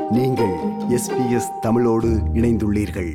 நீங்கள் எஸ்பிஎஸ் தமிழோடு இணைந்துள்ளீர்கள்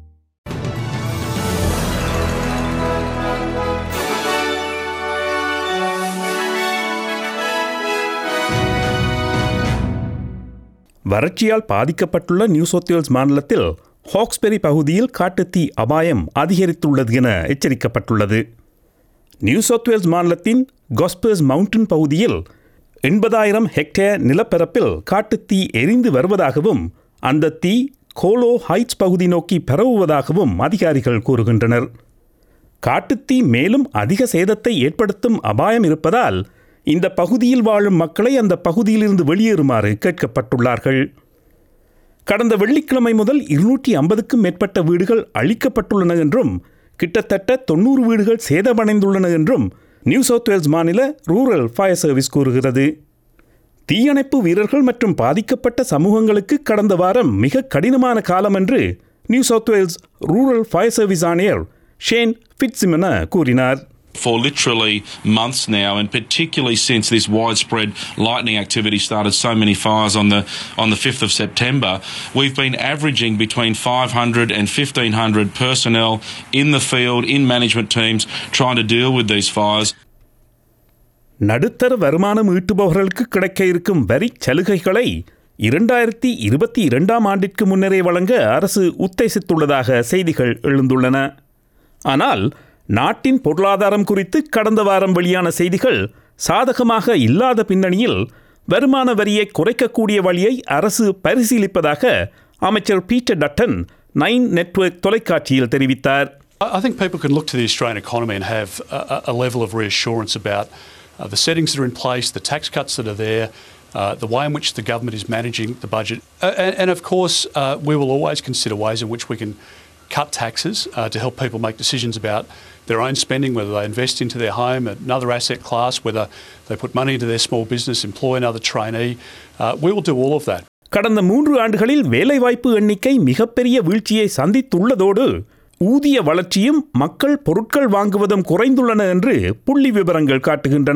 வறட்சியால் பாதிக்கப்பட்டுள்ள நியூ சவுத் வேல்ஸ் மாநிலத்தில் ஹாக்ஸ்பெரி பகுதியில் காட்டுத்தீ அபாயம் அதிகரித்துள்ளது என எச்சரிக்கப்பட்டுள்ளது நியூ சவுத் வேல்ஸ் மாநிலத்தின் காஸ்பர்ஸ் மவுண்டன் பகுதியில் எண்பதாயிரம் ஹெக்டேர் நிலப்பரப்பில் காட்டுத்தீ எரிந்து வருவதாகவும் அந்த தீ கோலோ ஹைட்ஸ் பகுதி நோக்கி பரவுவதாகவும் அதிகாரிகள் கூறுகின்றனர் காட்டுத்தீ மேலும் அதிக சேதத்தை ஏற்படுத்தும் அபாயம் இருப்பதால் இந்த பகுதியில் வாழும் மக்களை அந்த பகுதியிலிருந்து வெளியேறுமாறு கேட்கப்பட்டுள்ளார்கள் கடந்த வெள்ளிக்கிழமை முதல் இருநூற்றி ஐம்பதுக்கும் மேற்பட்ட வீடுகள் அழிக்கப்பட்டுள்ளன என்றும் கிட்டத்தட்ட தொண்ணூறு வீடுகள் சேதமடைந்துள்ளன என்றும் நியூ சவுத் வேல்ஸ் மாநில ரூரல் ஃபயர் சர்வீஸ் கூறுகிறது தீயணைப்பு வீரர்கள் மற்றும் பாதிக்கப்பட்ட சமூகங்களுக்கு கடந்த வாரம் மிக கடினமான காலம் என்று New South Wales rural fire service ஆணையர் ஷேன் ஃபிட்சிமென கூறினார் for literally months now, and particularly since this widespread lightning activity started so many fires on the on the 5th of September, we've been averaging between 500 and 1500 personnel in the field, in management teams, trying to deal with these fires. நடுத்தர வருமானம் ஈட்டுபவர்களுக்கு கிடைக்க இருக்கும் வரி சலுகைகளை இரண்டாயிரத்தி இருபத்தி இரண்டாம் ஆண்டிற்கு முன்னரே வழங்க அரசு உத்தேசித்துள்ளதாக செய்திகள் எழுந்துள்ளன ஆனால் நாட்டின் பொருளாதாரம் குறித்து கடந்த வாரம் வெளியான செய்திகள் சாதகமாக இல்லாத பின்னணியில் வருமான வரியை குறைக்கக்கூடிய வழியை அரசு பரிசீலிப்பதாக அமைச்சர் பீட்டர் டட்டன் நைன் நெட்வொர்க் தொலைக்காட்சியில் தெரிவித்தார் I I think people can look to the Australian economy and have a, a- a level of reassurance about uh, the settings that are in place, the tax cuts that are there, uh, the way in which the government is managing the budget. Uh, and, and of course, uh, we will always consider ways in which we can cut taxes uh, to help people make decisions about their own spending, whether they invest into their home, another asset class, whether they put money into their small business, employ another trainee. Uh, we will do all of that. கடந்த மூன்று ஆண்டுகளில் வேலைவாய்ப்பு எண்ணிக்கை மிகப்பெரிய வீழ்ச்சியை சந்தித்துள்ளதோடு ஊதிய வளர்ச்சியும் மக்கள் பொருட்கள் வாங்குவதும் குறைந்துள்ளன என்று புள்ளி விவரங்கள் காட்டுகின்றன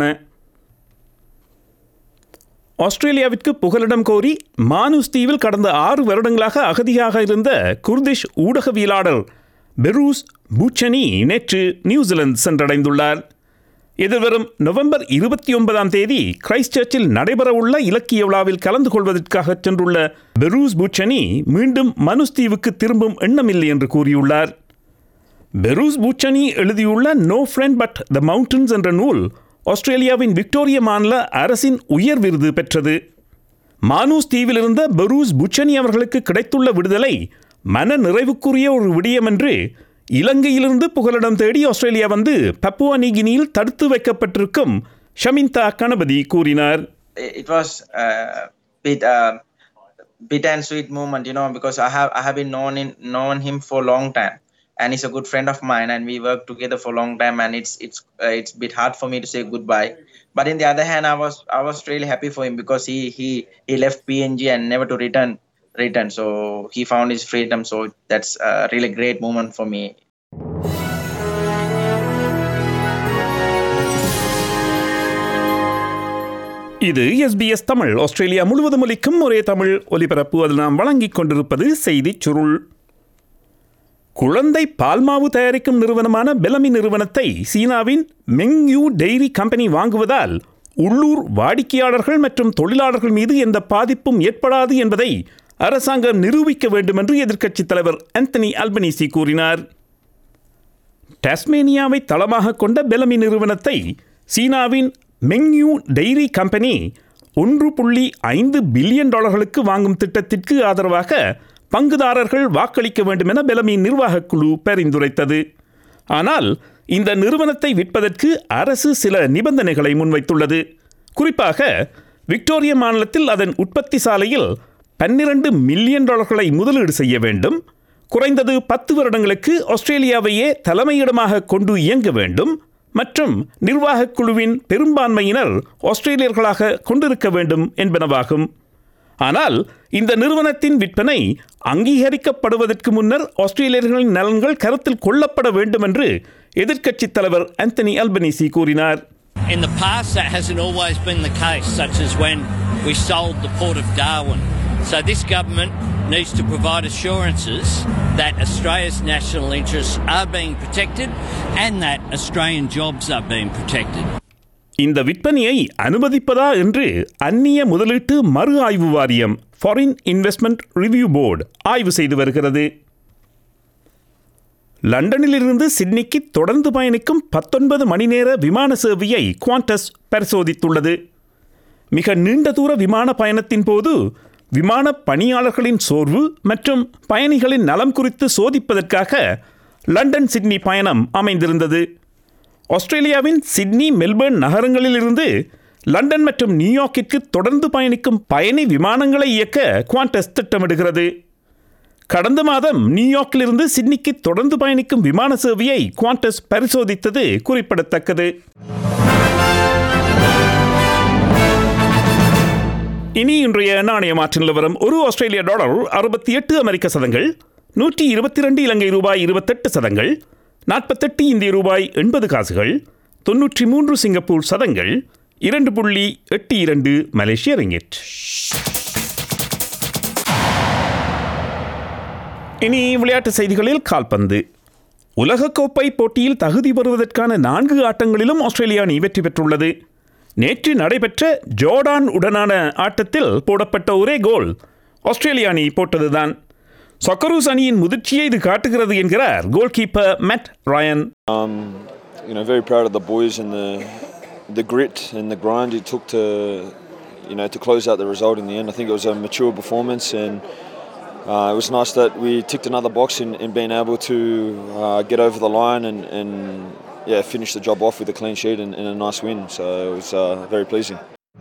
ஆஸ்திரேலியாவிற்கு புகலிடம் கோரி மானுஸ் தீவில் கடந்த ஆறு வருடங்களாக அகதியாக இருந்த குர்திஷ் ஊடகவியலாளர் பெரூஸ் பூச்சனி நேற்று நியூசிலாந்து சென்றடைந்துள்ளார் எதிர்வரும் நவம்பர் இருபத்தி ஒன்பதாம் தேதி கிரைஸ்ட் சர்ச்சில் நடைபெறவுள்ள இலக்கிய விழாவில் கலந்து கொள்வதற்காக சென்றுள்ள பெரூஸ் பூச்சனி மீண்டும் மனுஸ் தீவுக்கு திரும்பும் எண்ணமில்லை என்று கூறியுள்ளார் பெரூஸ் பூச்சனி எழுதியுள்ள no friend but the mountains என்ற நூல் ஆஸ்திரேலியாவின் விக்டோரிய மாநில அரசின் உயர் விருது பெற்றது மானூஸ் தீவிலிருந்த பெரூஸ் புச்சனி அவர்களுக்கு கிடைத்துள்ள விடுதலை மன நிறைவுக்குரிய ஒரு விடயம் என்று இலங்கையிலிருந்து புகலிடம் தேடி ஆஸ்திரேலியா வந்து பப்புவா நீகினியில் தடுத்து வைக்கப்பட்டிருக்கும் ஷமிந்தா கணபதி கூறினார் it was a bit uh, bitter and sweet moment, you know, because I have I have been known in known him for a long time, and he's a good friend of mine, and we worked together for a long time, and it's it's uh, it's a bit hard for me to say goodbye. But in the other hand, I was I was really happy for him because he he he left PNG and never to return return, so he found his freedom. So that's a really great moment for me. இது SBS Tamil Australia முழுவதும் ஒலிக்கும் ஒரே தமிழ் ஒலிபரப்பு அதில் நாம் வழங்கிக் கொண்டிருப்பது செய்திச் சுருள் குழந்தை பால்மாவு தயாரிக்கும் நிறுவனமான பெலமி நிறுவனத்தை சீனாவின் மெங்யூ டெய்ரி கம்பெனி வாங்குவதால் உள்ளூர் வாடிக்கையாளர்கள் மற்றும் தொழிலாளர்கள் மீது எந்த பாதிப்பும் ஏற்படாது என்பதை அரசாங்கம் நிரூபிக்க வேண்டும் என்று எதிர்க்கட்சித் தலைவர் ஆந்தனி அல்பனீசி கூறினார் டாஸ்மேனியாவை தளமாக கொண்ட பெலமி நிறுவனத்தை சீனாவின் மெங்யூ டெய்ரி கம்பெனி ஒன்று புள்ளி ஐந்து பில்லியன் டாலர்களுக்கு வாங்கும் திட்டத்திற்கு ஆதரவாக பங்குதாரர்கள் வாக்களிக்க வேண்டும் என பெலமி நிர்வாகக் குழு பரிந்துரைத்தது ஆனால் இந்த நிறுவனத்தை விற்பதற்கு அரசு சில நிபந்தனைகளை முன்வைத்துள்ளது குறிப்பாக விக்டோரிய மாநிலத்தில் அதன் உற்பத்தி சாலையில் பன்னிரண்டு மில்லியன் டாலர்களை முதலீடு செய்ய வேண்டும் குறைந்தது பத்து வருடங்களுக்கு ஆஸ்திரேலியாவையே தலைமையிடமாக கொண்டு இயங்க வேண்டும் மற்றும் நிர்வாகக் குழுவின் பெரும்பான்மையினர் ஆஸ்திரேலியர்களாக கொண்டிருக்க வேண்டும் என்பனவாகும் ஆனால் இந்த நிறுவனத்தின் விற்பனை அங்கீகரிக்கப்படுவதற்கு முன்னர் ஆஸ்திரேலியர்களின் நலன்கள் கருத்தில் கொள்ளப்பட வேண்டும் என்று எதிர்க்கட்சித் தலைவர் ஆந்தனி அல்பனீசி கூறினார் In the past, that hasn't always been the case, such as when we sold the Port of Darwin So this government needs to provide assurances that Australia's national interests are being protected and that Australian jobs are being protected. இந்த விற்பனையை அனுமதிப்பதா என்று அந்நிய முதலீட்டு மறு ஆய்வு வாரியம் foreign investment review board ஆய்வு செய்து வருகிறது லண்டனிலிருந்து சிட்னிக்கு தொடர்ந்து பயணிக்கும் பத்தொன்பது மணி நேர விமான சேவையை குவாண்டஸ் பரிசோதித்துள்ளது மிக நீண்ட தூர விமான பயணத்தின் போது விமான பணியாளர்களின் சோர்வு மற்றும் பயணிகளின் நலம் குறித்து சோதிப்பதற்காக லண்டன் சிட்னி பயணம் அமைந்திருந்தது ஆஸ்திரேலியாவின் சிட்னி மெல்பர்ன் நகரங்களிலிருந்து லண்டன் மற்றும் நியூயார்க்கிற்கு தொடர்ந்து பயணிக்கும் பயணி விமானங்களை இயக்க குவாண்டஸ் திட்டமிடுகிறது கடந்த மாதம் நியூயார்க்கிலிருந்து சிட்னிக்கு தொடர்ந்து பயணிக்கும் விமான சேவையை குவாண்டஸ் பரிசோதித்தது குறிப்பிடத்தக்கது இனி இன்றைய நாணய மாற்று நிலவரம் ஒரு ஆஸ்திரேலிய டாலர் அறுபத்தி எட்டு அமெரிக்க சதங்கள் நூற்றி இருபத்தி ரெண்டு இலங்கை ரூபாய் இருபத்தெட்டு சதங்கள் நாற்பத்தெட்டு இந்திய ரூபாய் எண்பது காசுகள் தொன்னூற்றி மூன்று சிங்கப்பூர் சதங்கள் இரண்டு புள்ளி எட்டு இரண்டு மலேசிய ரிங்கிட் இனி விளையாட்டு செய்திகளில் கால்பந்து உலகக்கோப்பை போட்டியில் தகுதி பெறுவதற்கான நான்கு ஆட்டங்களிலும் ஆஸ்திரேலியா அணி வெற்றி பெற்றுள்ளது நேற்று நடைபெற்ற ஜோர்டான் உடனான ஆட்டத்தில் போடப்பட்ட ஒரே கோல் ஆஸ்திரேலிய அணி போட்டதுதான் சொக்கரூஸ் அணியின் முதிர்ச்சியை இது காட்டுகிறது என்கிறார் goal keeper Matt Ryan you know, very proud of the boys and the the grit and the grind it took to, you know, to close out the result in the end. I think it was a mature performance and uh, it was nice that we ticked another box in, in being able to uh, get over the line and, and yeah, finish the job off with a clean sheet and, and a nice win. So it was uh, very pleasing.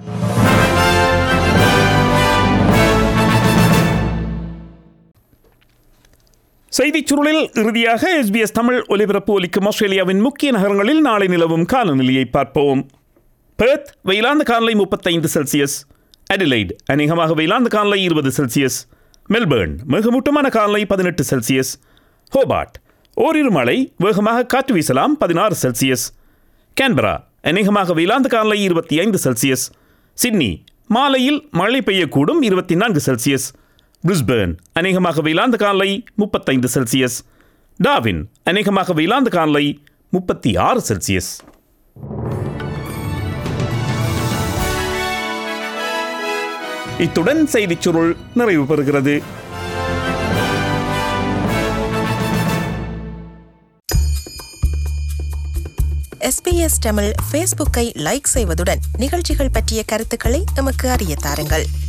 செய்திச் சுருளில் இறுதியாக SBS Tamil ஒலிபரப்பு ஒலிக்கும் ஆஸ்திரேலியாவின் முக்கிய நகரங்களில் நாளை நிலவும் காலநிலையை பார்ப்போம் பெர்த் வெயிலாந்த காலை முப்பத்தைந்து செல்சியஸ் அடிலைட் அநேகமாக வெயிலாந்த காலை இருபது செல்சியஸ் மெல்பர்ன் மிகமூட்டமான காலை பதினெட்டு செல்சியஸ் ஹோபார்ட் ஓரிரு மழை வேகமாக காற்று வீசலாம் பதினாறு செல்சியஸ் கேன்பரா அநேகமாக வெயிலாந்த காலை இருபத்தி ஐந்து செல்சியஸ் சிட்னி மாலையில் மழை பெய்யக்கூடும் இருபத்தி நான்கு செல்சியஸ் பிரிஸ்பேர்ன் அநேகமாக வெயிலாந்த காலை முப்பத்தைந்து செல்சியஸ் டாவின் அநேகமாக வெயிலாந்த காலை முப்பத்தி ஆறு செல்சியஸ் இத்துடன் செய்திச் சுருள் நிறைவு பெறுகிறது எஸ்பிஎஸ் தமிழ் ஃபேஸ்புக்கை லைக் செய்வதுடன் நிகழ்ச்சிகள் பற்றிய கருத்துக்களை எமக்கு அறிய தாருங்கள்